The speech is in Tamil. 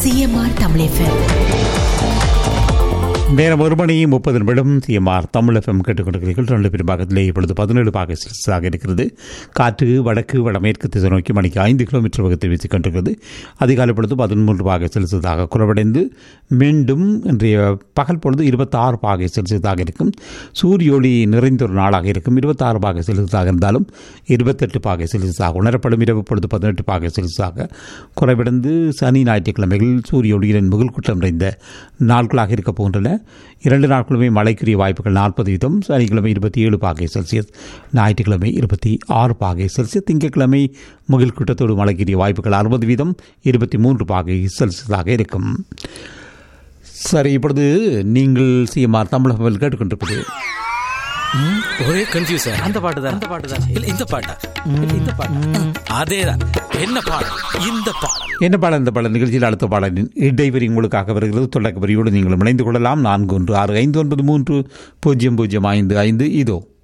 சிஎம்ஆர் தமிழ் எஃப்எம் நேரம் ஒரு மணி முப்பது நிமிடம் சிஎம்ஆர் தமிழ் எஃப்எம் கேட்டுக்கொண்டிருக்கிறீர்கள் ரெண்டு பெரும்பாகத்திலே இப்பொழுது பதினேழு பாக செல்சியஸாக இருக்கிறது காற்று வடக்கு வடமேற்கு திசை நோக்கி மணிக்கு ஐந்து கிலோமீட்டர் வேகத்தில் வீசிக் கொண்டிருக்கிறது அதிகாலை பொழுது பதிமூன்று பாக செல்சியஸாக குறைவடைந்து மீண்டும் இன்றைய பகல் பொழுது இருபத்தாறு பாகை செல்சியஸாக இருக்கும் சூரிய ஒளி நிறைந்த ஒரு நாளாக இருக்கும் இருபத்தாறு பாகை செல்சியஸாக இருந்தாலும் இருபத்தெட்டு பாகை செல்சியஸாக உணரப்படும் இரவு பொழுது பதினெட்டு பாகை செல்சியஸாக குறைவடைந்து சனி ஞாயிற்றுக்கிழமைகள் சூரிய ஒளியின் முகல் குற்றம் நிறைந்த நாட்களாக இருக்க போகின்றன இரண்டு நாட்களுமே மழைக்குரிய வாய்ப்புகள் நாற்பது வீதம் சனிக்கிழமை இருபத்தி ஏழு பாகை செல்சியஸ் ஞாயிற்றுக்கிழமை இருபத்தி ஆறு பாகை செல்சியஸ் திங்கட்கிழமை முகில் கூட்டத்தோடு மழைக்குரிய வாய்ப்புகள் அறுபது வீதம் இருபத்தி மூன்று பாகை செல்சியஸாக இருக்கும் சரி இப்பொழுது நீங்கள் சிஎம்ஆர் தமிழகத்தில் கேட்டுக்கொண்டிருப்பது ஒரே கன்ஃபியூசன் அந்த பாட்டு தான் அந்த பாட்டு தான் இல்ல இந்த பாட்டா இல்ல இந்த பாட்டா அதேதான் என்ன பாடம் இந்த பாடம் என்ன பாடல் இந்த பாடல் நிகழ்ச்சியில் அடுத்த பாடலின் இடைவெளி உங்களுக்காக வருகிறது தொடக்க வரியோடு நீங்கள் இணைந்து கொள்ளலாம் நான்கு ஒன்று ஆறு ஐந்து ஒன்பது மூன்று பூஜ்ஜியம் பூஜ்ஜியம் ஐந்து ஐந்து இதோ